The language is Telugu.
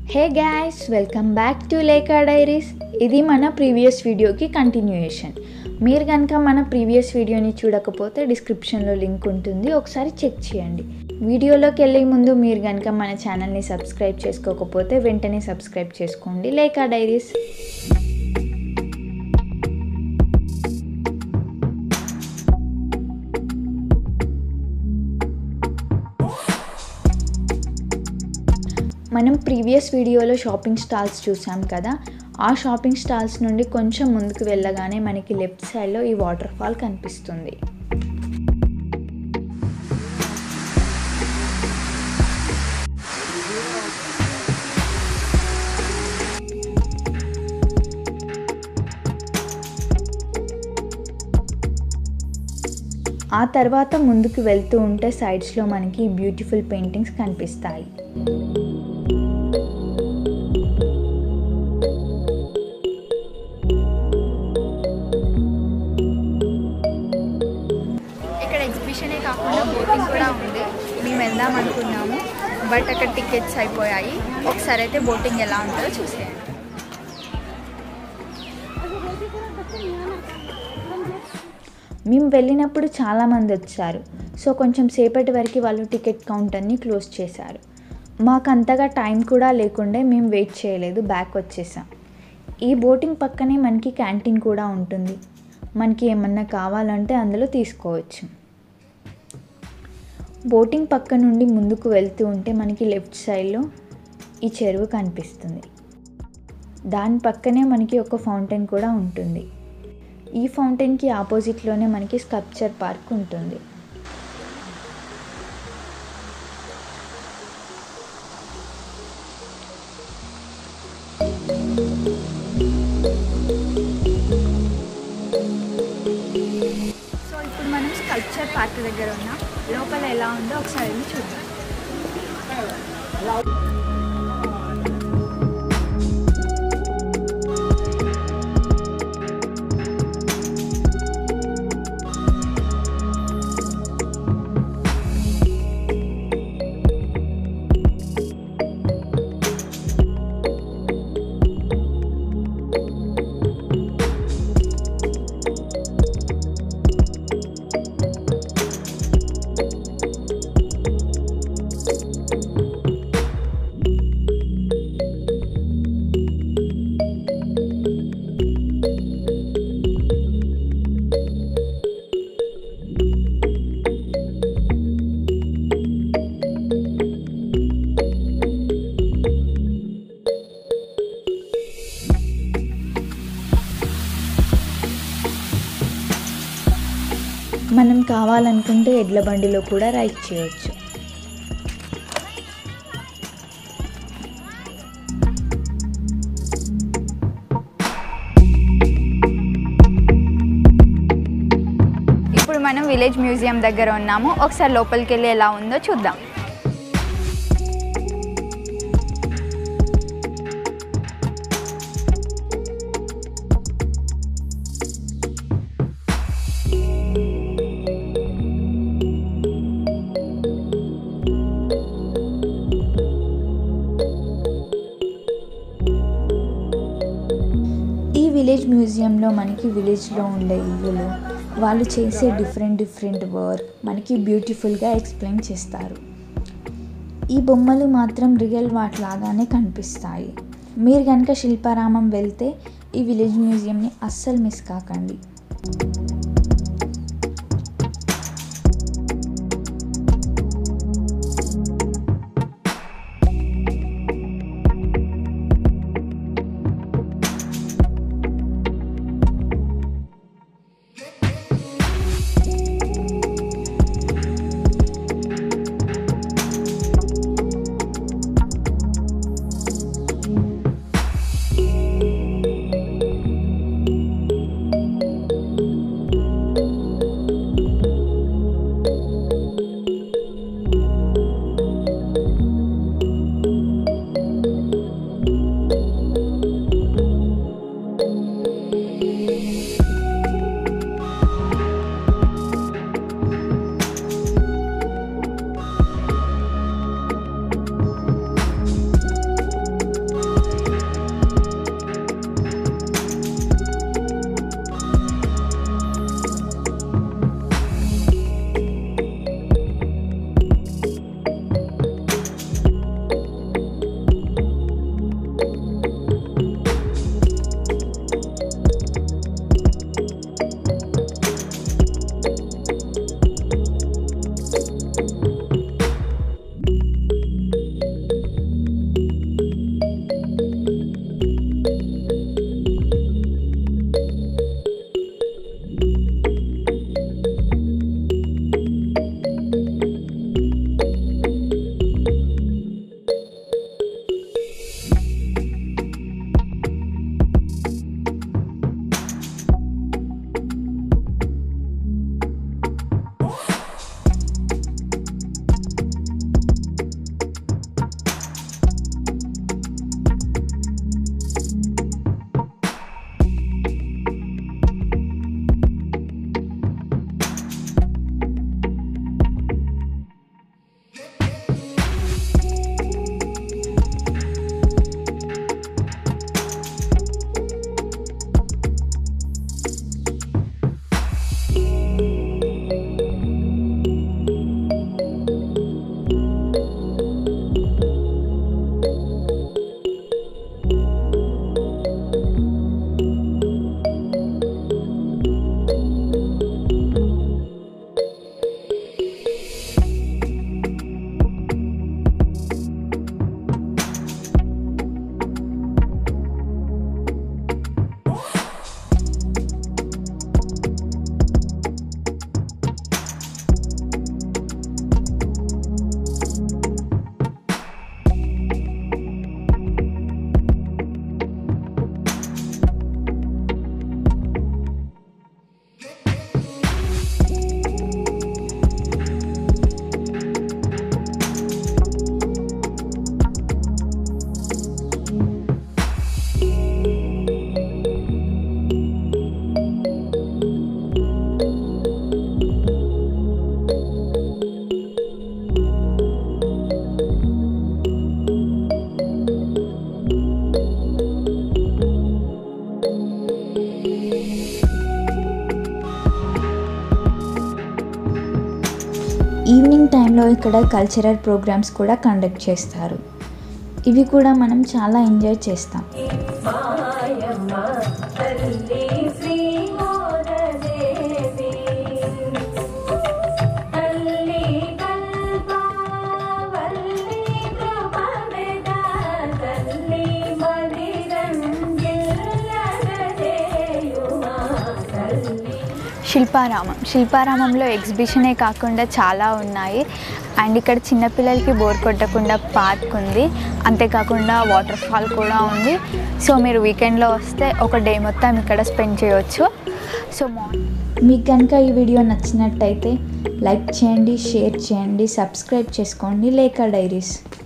hey guys welcome back to Leka diaries ఇది మన ప్రీవియస్ వీడియోకి కంటిన్యూయేషన్ మీరు కనుక మన ప్రీవియస్ వీడియోని చూడకపోతే డిస్క్రిప్షన్లో లింక్ ఉంటుంది ఒకసారి చెక్ చేయండి వీడియోలోకి వెళ్ళే ముందు మీరు కనుక మన ఛానల్ని సబ్స్క్రైబ్ చేసుకోకపోతే వెంటనే సబ్స్క్రైబ్ చేసుకోండి లేకా డైరీస్ మనం ప్రీవియస్ వీడియోలో షాపింగ్ స్టాల్స్ చూసాం కదా ఆ షాపింగ్ స్టాల్స్ నుండి కొంచెం ముందుకు వెళ్ళగానే మనకి లెఫ్ట్ సైడ్లో ఈ వాటర్ ఫాల్ కనిపిస్తుంది ఆ తర్వాత ముందుకు వెళ్తూ ఉంటే సైడ్స్లో మనకి బ్యూటిఫుల్ పెయింటింగ్స్ కనిపిస్తాయి ఇక్కడ ఎగ్జిబిషనే కాకుండా బోటింగ్ కూడా ఉంది మేము వెళ్దాం అనుకున్నాము బట్ అక్కడ టికెట్స్ అయిపోయాయి ఒకసారి అయితే బోటింగ్ ఎలా ఉంటుందో చూసేయండి మేము వెళ్ళినప్పుడు చాలామంది వచ్చారు సో కొంచెం సేపటి వరకు వాళ్ళు టికెట్ కౌంటర్ని క్లోజ్ చేశారు మాకు అంతగా టైం కూడా లేకుండే మేము వెయిట్ చేయలేదు బ్యాక్ వచ్చేసాం ఈ బోటింగ్ పక్కనే మనకి క్యాంటీన్ కూడా ఉంటుంది మనకి ఏమన్నా కావాలంటే అందులో తీసుకోవచ్చు బోటింగ్ పక్క నుండి ముందుకు వెళ్తూ ఉంటే మనకి లెఫ్ట్ సైడ్లో ఈ చెరువు కనిపిస్తుంది దాని పక్కనే మనకి ఒక ఫౌంటైన్ కూడా ఉంటుంది ఈ ఫౌంటైన్కి ఆపోజిట్లోనే మనకి స్కల్ప్చర్ పార్క్ ఉంటుంది సో ఇప్పుడు మనం స్కల్ప్చర్ పార్క్ దగ్గర ఉన్నాం లోపల ఎలా ఉందో ఒకసారి వెళ్ళి చూద్దాం మనం కావాలనుకుంటే ఎడ్ల బండిలో కూడా రైడ్ చేయొచ్చు ఇప్పుడు మనం విలేజ్ మ్యూజియం దగ్గర ఉన్నాము ఒకసారి లోపలికి వెళ్ళి ఎలా ఉందో చూద్దాం ఈ విలేజ్ మ్యూజియంలో మనకి విలేజ్లో ఉండే ఇల్లులు వాళ్ళు చేసే డిఫరెంట్ డిఫరెంట్ వర్క్ మనకి బ్యూటిఫుల్గా ఎక్స్ప్లెయిన్ చేస్తారు ఈ బొమ్మలు మాత్రం రియల్ వాట్ లాగానే కనిపిస్తాయి మీరు కనుక శిల్పారామం వెళ్తే ఈ విలేజ్ మ్యూజియంని అస్సలు మిస్ కాకండి టైంలో ఇక్కడ కల్చరల్ ప్రోగ్రామ్స్ కూడా కండక్ట్ చేస్తారు ఇవి కూడా మనం చాలా ఎంజాయ్ చేస్తాం శిల్పారామం శిల్పారామంలో ఎగ్జిబిషనే కాకుండా చాలా ఉన్నాయి అండ్ ఇక్కడ చిన్నపిల్లలకి బోర్ కొట్టకుండా పార్క్ ఉంది అంతేకాకుండా వాటర్ ఫాల్ కూడా ఉంది సో మీరు వీకెండ్లో వస్తే ఒక డే మొత్తం ఇక్కడ స్పెండ్ చేయొచ్చు సో మార్నింగ్ మీకు కనుక ఈ వీడియో నచ్చినట్టయితే లైక్ చేయండి షేర్ చేయండి సబ్స్క్రైబ్ చేసుకోండి లేక డైరీస్